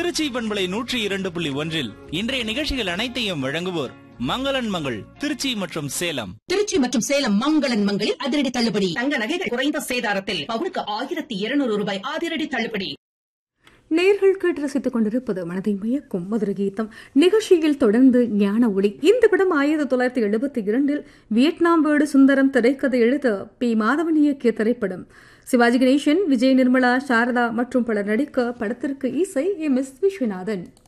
திருச்சி பண்பலை நூற்றி இரண்டு புள்ளி ஒன்றில் இன்றைய நிகழ்ச்சிகள் அனைத்தையும் வழங்குவோர் மங்களன் மங்கள் திருச்சி மற்றும் சேலம் திருச்சி மற்றும் சேலம் மங்களன் மங்களில் அதிரடி தள்ளுபடி தங்க நகைகள் குறைந்த சேதாரத்தில் பவுனுக்கு ஆயிரத்தி இருநூறு ரூபாய் அதிரடி தள்ளுபடி நேர்கள் கேட்டு ரசித்துக் கொண்டிருப்பது மனதை மயக்கும் மதுர கீதம் நிகழ்ச்சியில் தொடர்ந்து ஞான ஒளி இந்த படம் ஆயிரத்தி தொள்ளாயிரத்தி எழுபத்தி இரண்டில் வியட்நாம் வீடு சுந்தரம் திரைக்கதை எழுத பி மாதவன் இயக்கிய திரைப்படம் சிவாஜி கணேசன் விஜய் நிர்மலா சாரதா மற்றும் பலர் நடிக்க படத்திற்கு இசை எம் எஸ் விஸ்வநாதன்